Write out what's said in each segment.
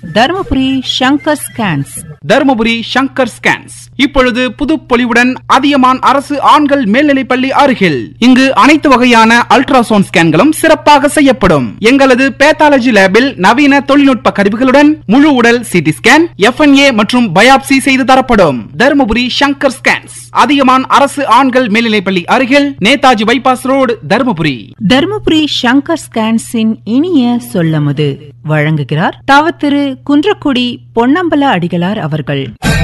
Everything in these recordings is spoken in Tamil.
தருமபுரி சங்கர் ஸ்கேன்ஸ் தருமபுரி சங்கர் ஸ்கேன்ஸ் இப்பொழுது புது பொலிவுடன் அதியமான் அரசு ஆண்கள் மேல்நிலைப்பள்ளி அருகில் இங்கு அனைத்து வகையான அல்ட்ராசவுண்ட் ஸ்கேன்களும் சிறப்பாக செய்யப்படும் எங்களது பேத்தாலஜி லேபில் நவீன தொழில்நுட்ப கருவிகளுடன் முழு உடல் சிடி ஸ்கேன் எஃப்என்ஏ மற்றும் பயாப்சி செய்து தரப்படும் தருமபுரி சங்கர் ஸ்கேன்ஸ் அதியமான் அரசு ஆண்கள் மேல்நிலைப்பள்ளி அருகில் நேதாஜி பைபாஸ் ரோடு தருமபுரி தருமபுரி சங்கர் ஸ்கேன்ஸின் இனிய சொல்லமுது வழங்குகிறார் தவ திரு குன்றக்குடி பொன்னம்பல அடிகளார் அவர்கள்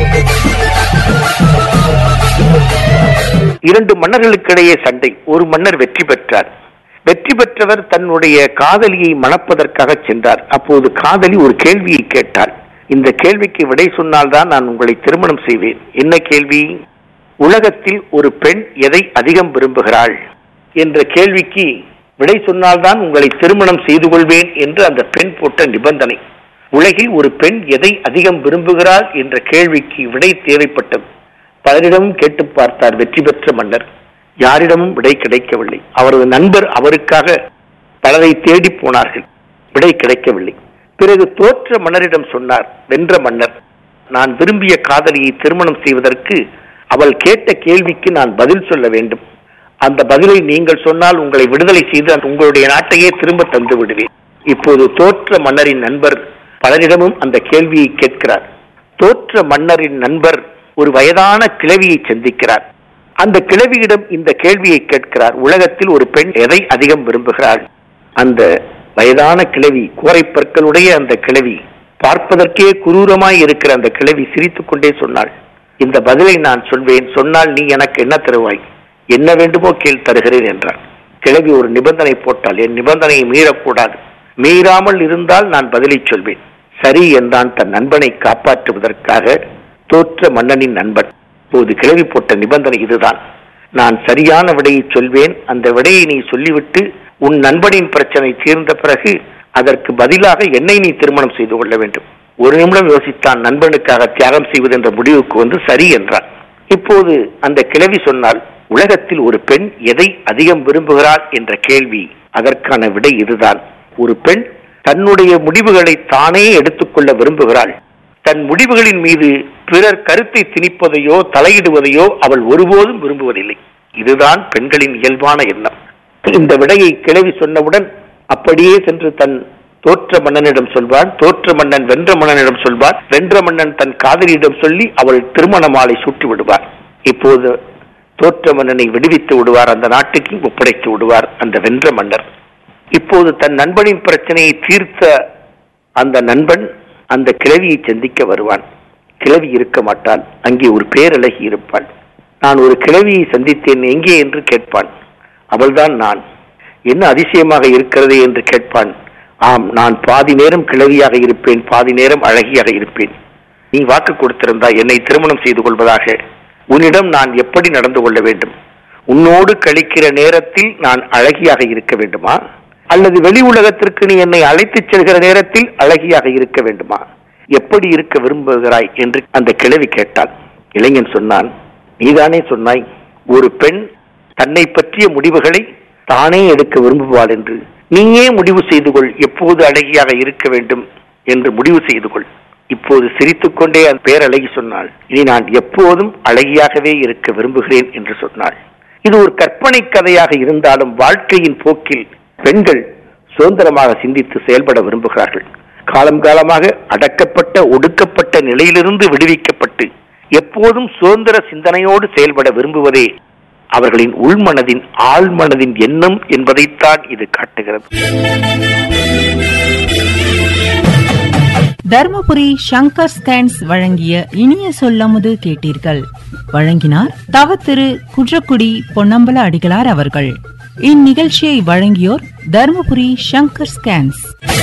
இரண்டு மன்னர்களுக்கிடையே சண்டை ஒரு மன்னர் வெற்றி பெற்றார் வெற்றி பெற்றவர் தன்னுடைய காதலியை மணப்பதற்காக சென்றார் அப்போது காதலி ஒரு கேள்வியை கேட்டாள் இந்த கேள்விக்கு விடை சொன்னால்தான் நான் உங்களை திருமணம் செய்வேன் என்ன கேள்வி உலகத்தில் ஒரு பெண் எதை அதிகம் விரும்புகிறாள் என்ற கேள்விக்கு விடை சொன்னால்தான் உங்களை திருமணம் செய்து கொள்வேன் என்று அந்த பெண் போட்ட நிபந்தனை உலகில் ஒரு பெண் எதை அதிகம் விரும்புகிறாள் என்ற கேள்விக்கு விடை தேவைப்பட்டது பலரிடமும் கேட்டு பார்த்தார் வெற்றி பெற்ற மன்னர் யாரிடமும் விடை கிடைக்கவில்லை அவரது நண்பர் அவருக்காக பலரை தேடி போனார்கள் விடை கிடைக்கவில்லை பிறகு தோற்ற மன்னரிடம் சொன்னார் வென்ற மன்னர் நான் விரும்பிய காதலியை திருமணம் செய்வதற்கு அவள் கேட்ட கேள்விக்கு நான் பதில் சொல்ல வேண்டும் அந்த பதிலை நீங்கள் சொன்னால் உங்களை விடுதலை செய்து உங்களுடைய நாட்டையே திரும்ப தந்து விடுவேன் இப்போது தோற்ற மன்னரின் நண்பர் பலரிடமும் அந்த கேள்வியை கேட்கிறார் தோற்ற மன்னரின் நண்பர் ஒரு வயதான கிழவியை சந்திக்கிறார் அந்த கிழவியிடம் இந்த கேள்வியை கேட்கிறார் உலகத்தில் ஒரு பெண் எதை அதிகம் விரும்புகிறாள் அந்த வயதான கிழவி கோரைப்பற்களுடைய அந்த கிழவி பார்ப்பதற்கே குரூரமாய் இருக்கிற அந்த கிழவி சிரித்துக் கொண்டே சொன்னாள் இந்த பதிலை நான் சொல்வேன் சொன்னால் நீ எனக்கு என்ன தருவாய் என்ன வேண்டுமோ கேள் தருகிறேன் என்றார் கிழவி ஒரு நிபந்தனை போட்டால் என் நிபந்தனையை மீறக்கூடாது மீறாமல் இருந்தால் நான் பதிலை சொல்வேன் சரி என்றான் தன் நண்பனை காப்பாற்றுவதற்காக தோற்ற மன்னனின் நண்பன் போது கிளவி போட்ட நிபந்தனை இதுதான் நான் சரியான விடையை சொல்வேன் அந்த விடையை நீ சொல்லிவிட்டு உன் நண்பனின் பிரச்சனை தீர்ந்த பிறகு அதற்கு பதிலாக என்னை நீ திருமணம் செய்து கொள்ள வேண்டும் ஒரு நிமிடம் யோசித்தான் நண்பனுக்காக தியாகம் செய்வது என்ற முடிவுக்கு வந்து சரி என்றான் இப்போது அந்த கிழவி சொன்னால் உலகத்தில் ஒரு பெண் எதை அதிகம் விரும்புகிறாள் என்ற கேள்வி அதற்கான விடை இதுதான் ஒரு பெண் தன்னுடைய முடிவுகளை தானே எடுத்துக்கொள்ள விரும்புகிறாள் தன் முடிவுகளின் மீது பிறர் கருத்தை திணிப்பதையோ தலையிடுவதையோ அவள் ஒருபோதும் விரும்புவதில்லை இதுதான் பெண்களின் இயல்பான எண்ணம் இந்த விடையை கிளவி சொன்னவுடன் அப்படியே சென்று தன் தோற்ற மன்னனிடம் சொல்வான் தோற்ற மன்னன் வென்ற மன்னனிடம் சொல்வார் வென்ற மன்னன் தன் காதலியிடம் சொல்லி அவள் திருமண மாலை சூட்டி விடுவார் இப்போது தோற்ற மன்னனை விடுவித்து விடுவார் அந்த நாட்டுக்கு ஒப்படைத்து விடுவார் அந்த வென்ற மன்னர் இப்போது தன் நண்பனின் பிரச்சனையை தீர்த்த அந்த நண்பன் அந்த கிழவியை சந்திக்க வருவான் கிழவி இருக்க மாட்டாள் அங்கே ஒரு பேரழகி இருப்பாள் நான் ஒரு கிழவியை சந்தித்தேன் எங்கே என்று கேட்பான் அவள்தான் நான் என்ன அதிசயமாக இருக்கிறது என்று கேட்பான் ஆம் நான் பாதி நேரம் கிழவியாக இருப்பேன் பாதி நேரம் அழகியாக இருப்பேன் நீ வாக்கு கொடுத்திருந்தாய் என்னை திருமணம் செய்து கொள்வதாக உன்னிடம் நான் எப்படி நடந்து கொள்ள வேண்டும் உன்னோடு கழிக்கிற நேரத்தில் நான் அழகியாக இருக்க வேண்டுமா அல்லது வெளி உலகத்திற்கு நீ என்னை அழைத்துச் செல்கிற நேரத்தில் அழகியாக இருக்க வேண்டுமா எப்படி இருக்க விரும்புகிறாய் என்று அந்த கிழவி கேட்டாள் இளைஞன் சொன்னான் நீதானே சொன்னாய் ஒரு பெண் தன்னை பற்றிய முடிவுகளை தானே எடுக்க விரும்புவாள் என்று நீயே முடிவு செய்து கொள் எப்போது அழகியாக இருக்க வேண்டும் என்று முடிவு செய்து கொள் இப்போது சிரித்துக்கொண்டே அந்த பேரழகி சொன்னாள் இனி நான் எப்போதும் அழகியாகவே இருக்க விரும்புகிறேன் என்று சொன்னாள் இது ஒரு கற்பனை கதையாக இருந்தாலும் வாழ்க்கையின் போக்கில் பெண்கள் சுதந்திரமாக சிந்தித்து செயல்பட விரும்புகிறார்கள் காலம் காலமாக அடக்கப்பட்ட ஒடுக்கப்பட்ட நிலையிலிருந்து விடுவிக்கப்பட்டு எப்போதும் சுதந்திர சிந்தனையோடு செயல்பட விரும்புவதே அவர்களின் உள்மனதின் ஆழ்மனதின் எண்ணம் என்பதைத்தான் இது காட்டுகிறது தர்மபுரி சங்கர் ஸ்கேன்ஸ் வழங்கிய இனிய சொல்லமுது கேட்டீர்கள் வழங்கினார் தவ திரு குன்றக்குடி பொன்னம்பல அடிகளார் அவர்கள் இந்நிகழ்ச்சியை வழங்கியோர் தர்மபுரி சங்கர் ஸ்கேன்ஸ்